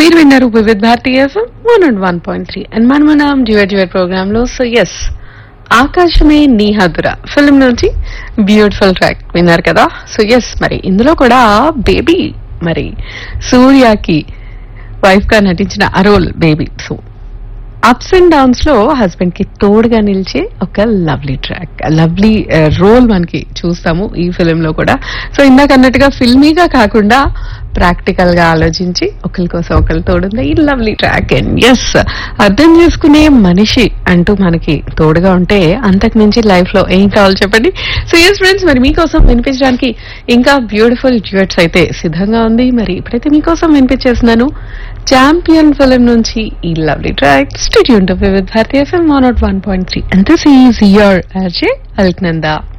మీరు విన్నారు Vividh Bharati FM one and one point three and మనం మనం డ్యూయర్ డ్యూయర్ ప్రోగ్రామ్ లో సో ఎస్ ఆకాశమే నీహదుర ఫిల్మ్ నుంచి బ్యూటిఫుల్ ట్రాక్ విన్నారు కదా సో ఎస్ మరి ఇందులో కూడా బేబీ మరి సూర్యకి వైఫ్ గా నటించిన అరోల్ బేబీ సో అప్స్ అండ్ డౌన్స్ లో హస్బెండ్ కి తోడుగా నిలిచే ఒక లవ్లీ ట్రాక్ లవ్లీ రోల్ మనకి చూస్తాము ఈ ఫిలిం లో కూడా సో ఇందాక అన్నట్టుగా ఫిల్మీగా కాకుండా ప్రాక్టికల్ గా ఆలోచించి ఒకరి కోసం ఒకరు తోడుంది ఈ లవ్లీ ట్రాక్ అండ్ ఎస్ అర్థం చేసుకునే మనిషి అంటూ మనకి తోడుగా ఉంటే అంతకు మించి లైఫ్ లో ఏం కావాలి చెప్పండి సో ఎస్ ఫ్రెండ్స్ మరి మీకోసం వినిపించడానికి ఇంకా బ్యూటిఫుల్ డ్యూయట్స్ అయితే సిద్ధంగా ఉంది మరి ఇప్పుడైతే మీకోసం వినిపించేస్తున్నాను ఛాంపియన్ ఫిలిం నుంచి ఈ lovely track studio with Bharatiya FM one nought one point three and this is your RJ Alaknanda